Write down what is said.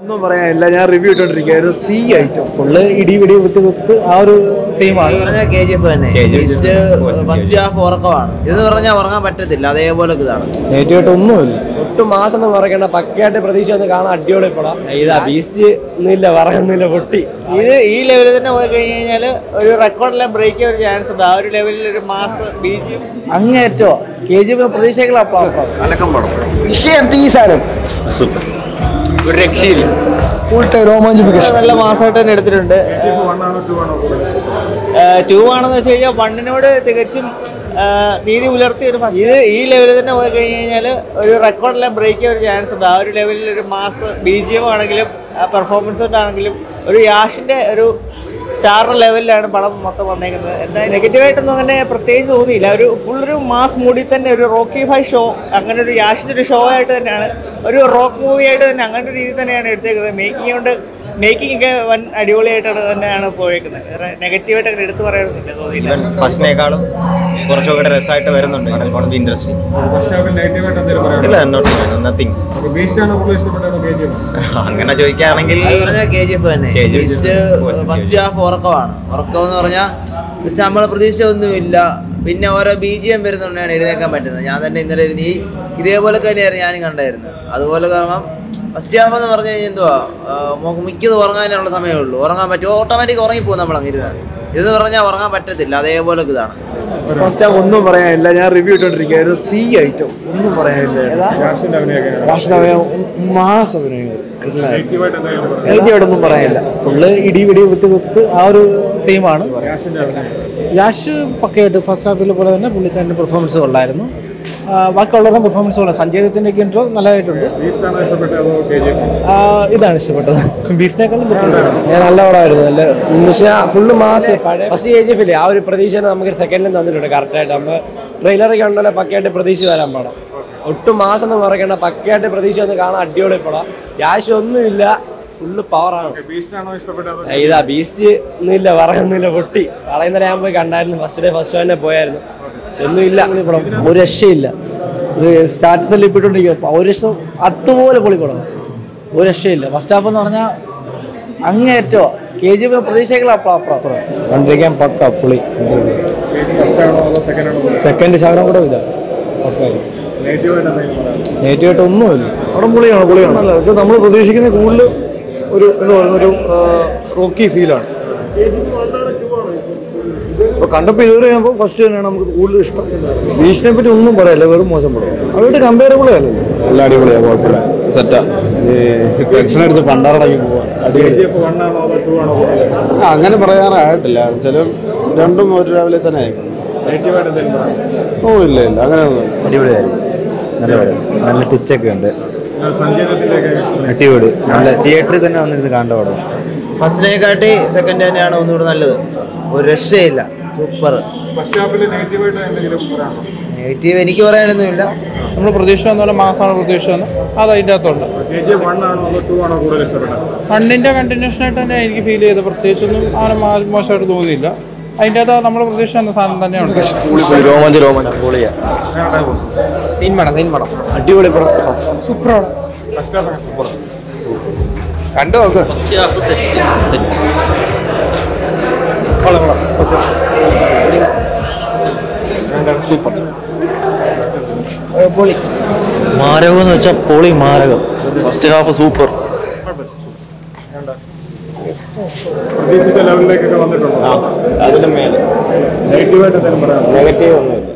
ഒന്നും പറയാനില്ല ഞാൻ റിവ്യൂ ഇട്ടോണ്ടിരിക്കുകയായിരുന്നു തീ ഐറ്റം ഫുള്ള് ഇടി വെടി കുത്ത് കുത്ത് ആ ഒരു തീമാണ് പറഞ്ഞാൽ കെ ജി എഫ് തന്നെ ഫസ്റ്റ് ഹാഫ് ഉറക്കമാണ് ഇതെന്ന് പറഞ്ഞാൽ ഉറങ്ങാൻ പറ്റത്തില്ല അതേപോലെ ഇതാണ് നേരിട്ട് ഒന്നുമില്ല ഒട്ടും മാസം എന്ന് പറയണ്ട പക്കയായിട്ട് പ്രതീക്ഷ ഒന്ന് കാണാൻ അടിപൊളി പടം ഇതാ ബീസ്റ്റ് ഒന്നുമില്ല പറയുന്നില്ല പൊട്ടി ഇത് ഈ ലെവലിൽ തന്നെ പോയി കഴിഞ്ഞ് കഴിഞ്ഞാൽ ഒരു റെക്കോർഡെല്ലാം ബ്രേക്ക് ചെയ്യാൻ ഒരു ചാൻസ് ഉണ്ട് ആ ഒരു ലെവലിൽ ഒരു മാസ് ബീജിയും അങ്ങേറ്റോ കെ ജി എഫ് പ്രതീക്ഷകളപ്പം വിഷയം തീ സാധനം ഒരു രക്ഷയില്ല ഫുൾ ടൈം രോമാഞ്ചിഫിക്കേഷൻ നല്ല മാസമായിട്ട് തന്നെ എടുത്തിട്ടുണ്ട് ടു ആണെന്ന് വെച്ച് കഴിഞ്ഞാൽ വണ്ണിനോട് തികച്ചും ആ, നീതി പുലർത്തിയ ഒരു ഫസ്റ്റ് ഇത് ഈ ലെവലിൽ തന്നെ പോയി കഴിഞ്ഞ് കഴിഞ്ഞാൽ ഒരു റെക്കോർഡെല്ലാം ബ്രേക്ക് ചെയ്യാൻ ഒരു ചാൻസ് ഉണ്ട് ആ ഒരു ലെവലിൽ ഒരു മാസ് ബി ജി എം ആണെങ്കിലും പെർഫോമൻസ് കൊണ്ടാണെങ്കിലും ഒരു യാഷിൻ്റെ ഒരു സ്റ്റാർ ലെവലിലാണ് പടം മൊത്തം വന്നേക്കുന്നത് എന്താ നെഗറ്റീവായിട്ടൊന്നും അങ്ങനെ പ്രത്യേകിച്ച് തോന്നിയില്ല ഒരു ഫുൾ ഒരു മാസ് മൂടി തന്നെ ഒരു റോക്കി ഫൈ ഷോ അങ്ങനെ ഒരു യാഷിൻ്റെ ഒരു ഷോ ആയിട്ട് തന്നെയാണ് ഒരു റോക്ക് മൂവി ആയിട്ട് തന്നെ അങ്ങനത്തെ രീതിയിൽ തന്നെയാണ് എടുത്തേക്കുന്നത് മേക്കിംഗ് കൊണ്ട് മേക്കിംഗ് ഒക്കെ വൻ അടിപൊളിയായിട്ടാണ് തന്നെയാണ് പോയേക്കുന്നത് വേറെ നെഗറ്റീവായിട്ട് അങ്ങനെ എടുത്തു പറയാനൊന്നുമില്ല തോന്നിയില്ല ഫസ്റ്റിനേക്കാളും കുറച്ചുകൂടെ രസമായിട്ട് വരുന്നുണ്ട് കുറച്ച് ഇൻട്രസ്റ്റിംഗ് ഇല്ല നത്തിങ് അങ്ങനെ ചോദിക്കുകയാണെങ്കിൽ അത് പറഞ്ഞാൽ കെ ജി എഫ് തന്നെ KGF. ഫസ്റ്റ് ഹാഫ് ഉറക്കമാണ് ഉറക്കം എന്ന് പറഞ്ഞാൽ നമ്മളെ പ്രതീക്ഷ ഒന്നുമില്ല പിന്നെ ഓരോ ബി ജി എം വരുന്നുണ്ടാണ് എഴുന്നേക്കാൻ പറ്റുന്നത് ഞാൻ തന്നെ ഇന്നലെ ഇരുന്ന് ഈ ഇതേപോലെ തന്നെയായിരുന്നു ഞാനും കണ്ടായിരുന്നത് അതുപോലെ കാരണം ഫസ്റ്റ് ഹാഫ് എന്ന് പറഞ്ഞു കഴിഞ്ഞാൽ എന്തുവാ ആ, നമുക്ക് മിക്കത് ഉറങ്ങാനുള്ള സമയമേ ഉള്ളൂ ഉറങ്ങാൻ പറ്റും ഓട്ടോമാറ്റിക് ഉറങ്ങിപ്പോകും നമ്മൾ അങ്ങിരുന്ന് ഇതെന്ന് പറഞ്ഞാൽ ഉറങ്ങാൻ പറ്റത്തില്ല അതേപോലെ ഇതാണ് ഫസ്റ്റ് ഹാഫ് ഒന്നും പറയാനില്ല ഞാൻ റിവ്യൂ ഇട്ടോണ്ടിരിക്കുകയായിരുന്നു തീ ഐറ്റം ഒന്നും പറയാനില്ല ഭാഷണമയം മാസം അഭിനയങ്ങൾ നെഗറ്റീവായിട്ടൊന്നും പറയാനില്ല ഫുള്ള് ഇടി വെടി കുത്ത് കുത്ത് ആ ഒരു തീമാണ് യാഷ് പക്കയായിട്ട് ഫസ്റ്റ് ഹാഫിൽ പോലെ തന്നെ പുള്ളിക്കാരൻ്റെ പെർഫോമൻസ് കൊള്ളായിരുന്നു ആ, ബാക്കിയുള്ളവരുടെ പെർഫോമൻസ് കൊള്ളാം സഞ്ജയത്തിൻ്റെ ഒക്കെ ഇൻട്രോ നല്ലതായിട്ടുണ്ട് ആ, ഇതാണ് ഇഷ്ടപ്പെട്ടത് ബീസിനേക്കാളും നല്ല പടമായിരുന്നു നല്ല full mass first K G F ഇല്ലേ ആ ഒരു പ്രതീക്ഷ നമുക്ക് സെക്കൻഡിലും തന്നിട്ടുണ്ട് കറക്റ്റായിട്ട് നമ്മൾ ട്രെയിലർ കണ്ടല്ലോ പക്കയായിട്ട് പ്രതീക്ഷ വരാൻ പടം ഒട്ടും മാസം എന്ന് പറയണ്ട പക്കയായിട്ട് പ്രതീക്ഷ ഒന്ന് കാണാൻ അടിപൊളി പടം ക്യാഷ് ഒന്നുമില്ല ഫുള്ള് പവറാണ് ഇതാ ബീസ്റ്റ് ഒന്നുമില്ല പറയുന്നില്ല പൊട്ടി പറയുന്നതിനെ ഞാൻ പോയി കണ്ടായിരുന്നു ഫസ്റ്റ് ഡേ ഫസ്റ്റ് തന്നെ പോയായിരുന്നു പക്ഷെ ഒന്നുമില്ല പടം ഒരു രക്ഷയില്ല ഒരു സ്റ്റാറ്റസ് എല്ലാം ഇപ്പിട്ടുകൊണ്ടിരിക്കുക ഒരു രക്ഷ അതുപോലെ പൊളിപ്പടം ഒരു രക്ഷയില്ല ഫസ്റ്റ് ഹാഫ് എന്ന് പറഞ്ഞാൽ അങ്ങേറ്റോ കെ ജി എഫ് പ്രതീക്ഷകളപ്പുറം കണ്ടിരിക്കാൻ പക്ക പുളി സെക്കൻഡ് ശകലം കൂടെ ഇതാ പക്കായി നെഗറ്റീവായിട്ട് ഒന്നുമില്ല പടം പൊളിയാണ് പൊളിയാണ് അല്ല വെച്ചാൽ നമ്മൾ പ്രതീക്ഷിക്കുന്ന കൂടുതൽ ഒരു എന്താ പറയുന്ന ഒരു റോക്കി ഫീലാണ് അപ്പോൾ കണ്ടപ്പോൾ ഇതുവരെ ചെയ്യുമ്പോൾ ഫസ്റ്റ് തന്നെയാണ് നമുക്ക് കൂടുതൽ ഇഷ്ടം ബീച്ചിനെ പറ്റി ഒന്നും പറയല്ല വെറും മോശം പടം അതുമായിട്ട് കമ്പയറബിൾ അല്ലല്ലോ നല്ല അടിപൊളിയാണ് കുഴപ്പമില്ല സെറ്റാ ഈ ടെൻഷൻ അടിച്ച് പണ്ടാറടങ്ങി പോവാ അടിപൊളി ആ, അങ്ങനെ പറയാറായിട്ടില്ല ചില രണ്ടും ഒരു രാവിലെ തന്നെ ആയിരിക്കും ഓ ഇല്ല ഇല്ല അങ്ങനെ ഒന്നും അടിപൊളിയായിരുന്നു നല്ല നല്ല ട്വിസ്റ്റൊക്കെ ഉണ്ട് അടിപൊളി നല്ല തിയേറ്ററിൽ തന്നെ വന്നിരുന്ന് കാണേണ്ട പടം ഫസ്റ്റിനെക്കാട്ടി സെക്കൻഡ് തന്നെയാണ് ഒന്നുകൂടെ നല്ലത് ഒരു രക്ഷയില്ല സൂപ്പർ നെഗറ്റീവ് എനിക്ക് പറയാനൊന്നുമില്ല നമ്മൾ പ്രതീക്ഷ വന്ന പോലെ മാസമാണ് പ്രതീക്ഷ വന്ന് അത് അതിൻ്റെ അകത്തുണ്ട് വണ്ണിൻ്റെ കണ്ടിന്യൂഷൻ ആയിട്ട് തന്നെ എനിക്ക് ഫീൽ ചെയ്ത് പ്രത്യേകിച്ചൊന്നും അങ്ങനെ മാ- മോശമായിട്ട് തോന്നിയില്ല അതിൻ്റെ അകത്ത് നമ്മൾ പ്രതീക്ഷ വന്ന സാധനം തന്നെയുണ്ട് രോമാഞ്ച രോമാഞ്ച പൊളിയാ അടിപൊളി പടം കണ്ടു നോക്ക് പൊളി മാരകം എന്ന് വെച്ചാൽ പൊളി മാരകം ഫസ്റ്റ് ഹാഫ് സൂപ്പർ അതിലും മേലെ നെഗറ്റീവ് ഒന്നുമില്ല